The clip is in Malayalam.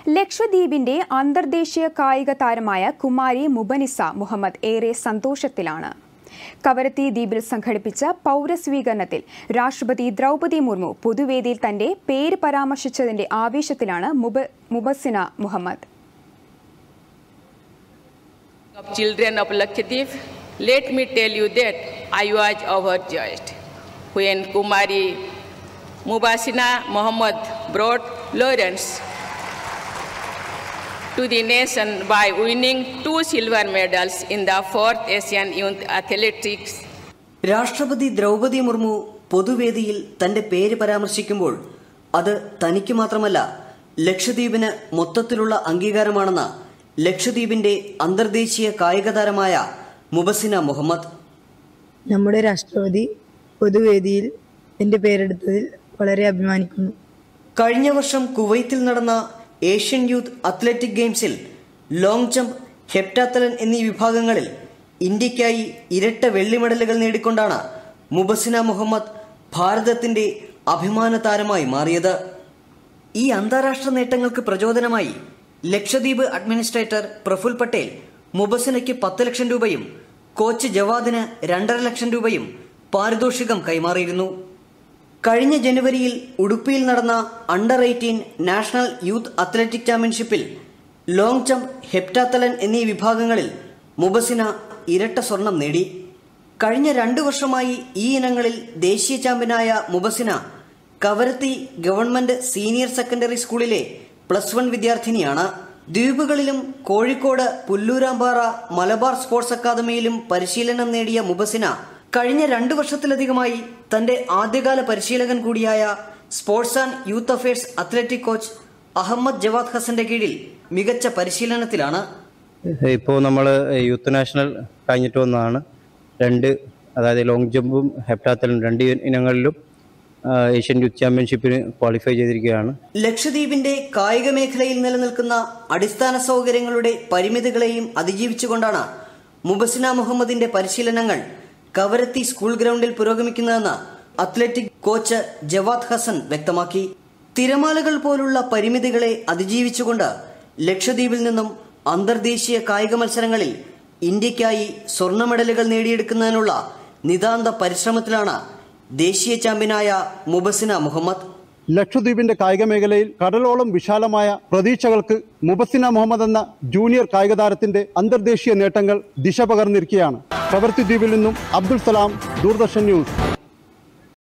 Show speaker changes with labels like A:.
A: ലക്ഷദ്വീപിന്റെ അന്തർദേശീയ കായിക താരമായ കുമാരി മുബനിസ മുഹമ്മദ് ഏറെ സന്തോഷത്തിലാണ് കവരത്തി ദ്വീപിൽ സംഘടിപ്പിച്ച പൗരസ്വീകരണത്തിൽ രാഷ്ട്രപതി ദ്രൗപദി മുർമു പൊതുവേദിയിൽ തന്റെ പേര് പരാമർശിച്ചതിന്റെ ആവേശത്തിലാണ് മുബ- മുബസിന Muhammad
B: of children of Lakshadweep, let me tell you that I was overjoyed when Kumari Mubasina Muhammad brought Lawrence to the nation by winning two silver medals in the fourth Asian Youth Athletics
C: രാഷ്ട്രപതി ദ്രൗപദി മുർമു പൊതുവേദിയിൽ തന്റെ പേര് പരാമർശിക്കുമ്പോൾ അത് തനിക്ക് മാത്രമല്ല ലക്ഷദ്വീപിന് മൊത്തത്തിലുള്ള അംഗീകാരമാണെന്ന് ലക്ഷദ്വീപിന്റെ അന്തർദേശീയ കായിക താരമായ മുബസിന മുഹമ്മദ്
D: നമ്മുടെ രാഷ്ട്രപതി പൊതുവേദിയിൽ എൻ്റെ പേരെടുത്തതിൽ വളരെ അഭിമാനിക്കുന്നു
C: കഴിഞ്ഞ വർഷം കുവൈത്തിൽ നടന്ന ഏഷ്യൻ യൂത്ത് അത്ലറ്റിക് ഗെയിംസിൽ ലോങ് ജമ്പ് ഹെപ്റ്റാത്തലൻ എന്നീ വിഭാഗങ്ങളിൽ ഇന്ത്യയ്ക്കായി ഇരട്ട വെള്ളി മെഡലുകൾ നേടിക്കൊണ്ടാണ് മുബസിന മുഹമ്മദ് ഭാരതത്തിന്റെ അഭിമാന താരമായി മാറിയത് ഈ അന്താരാഷ്ട്ര നേട്ടങ്ങൾക്ക് പ്രചോദനമായി ലക്ഷദ്വീപ് അഡ്മിനിസ്ട്രേറ്റർ പ്രഫുൽ പട്ടേൽ മുബസിനയ്ക്ക് പത്ത് ലക്ഷം രൂപയും കോച്ച് ജവാദിന് രണ്ടര ലക്ഷം രൂപയും പാരിതോഷികം കൈമാറിയിരുന്നു കഴിഞ്ഞ ജനുവരിയിൽ ഉടുപ്പിയിൽ നടന്ന under eighteen national youth athletic ചാമ്പ്യൻഷിപ്പിൽ ലോങ് ജമ്പ് ഹെപ്റ്റാത്തലൻ എന്നീ വിഭാഗങ്ങളിൽ മുബസിന ഇരട്ട സ്വർണം നേടി കഴിഞ്ഞ രണ്ടു വർഷമായി ഈ ഇനങ്ങളിൽ ദേശീയ ചാമ്പ്യനായ Mubasina Kavaratti government senior secondary സ്കൂളിലെ പ്ലസ് വൺ വിദ്യാർത്ഥിനിയാണ് ദ്വീപുകളിലും കോഴിക്കോട് പുല്ലൂരാമ്പാറ മലബാർ സ്പോർട്സ് അക്കാദമിയിലും പരിശീലനം നേടിയ മുബസിന കഴിഞ്ഞ രണ്ടു വർഷത്തിലധികമായി തന്റെ ആദ്യകാല പരിശീലകൻ കൂടിയായ sports and youth affairs athletic coach Ahammed Jawad ഹസന്റെ കീഴിൽ മികച്ച പരിശീലനത്തിലാണ്
E: ഇപ്പോൾ നമ്മൾ യൂത്ത് നാഷണൽ കഴിഞ്ഞിട്ട് വന്നതാണ് രണ്ട് അതായത് ലോങ് ജമ്പും ഹെപ്റ്റാത്തലും രണ്ട് ഇനങ്ങളിലും ആ, ഏഷ്യൻ യൂത്ത് ചാമ്പ്യൻഷിപ്പിന് ക്വാളിഫൈ ചെയ്തിരിക്കുകയാണ്
C: ലക്ഷദ്വീപിന്റെ കായിക മേഖലയിൽ നിലനിൽക്കുന്ന അടിസ്ഥാന സൗകര്യങ്ങളുടെ പരിമിതികളെയും അതിജീവിച്ചുകൊണ്ടാണ് മുബസിന മുഹമ്മദിന്റെ പരിശീലനങ്ങൾ കവരത്തി സ്കൂൾ ഗ്രൗണ്ടിൽ പുരോഗമിക്കുന്നതെന്ന് അത്ലറ്റിക് കോച്ച് ജവാദ് ഹസൻ വ്യക്തമാക്കി തിരമാലകൾ പോലുള്ള പരിമിതികളെ അതിജീവിച്ചുകൊണ്ട് ലക്ഷദ്വീപിൽ നിന്നും അന്തർദേശീയ കായിക മത്സരങ്ങളിൽ ഇന്ത്യക്കായി സ്വർണ്ണ മെഡലുകൾ നേടിയെടുക്കുന്നതിനുള്ള നിതാന്ത പരിശ്രമത്തിലാണ് ദേശീയ ചാമ്പ്യനായ മുബസിന മുഹമ്മദ്
F: ലക്ഷദ്വീപിന്റെ കായിക മേഖലയിൽ കടലോളം വിശാലമായ പ്രതീക്ഷകൾക്ക് മുബസിന മുഹമ്മദ് എന്ന ജൂനിയർ കായിക താരത്തിന്റെ അന്തർദേശീയ നേട്ടങ്ങൾ ദിശ പകർന്നിരിക്കുകയാണ് പ്രവൃത്തി ദ്വീപിൽ നിന്നും അബ്ദുൽ സലാം ദൂരദർശൻ ന്യൂസ്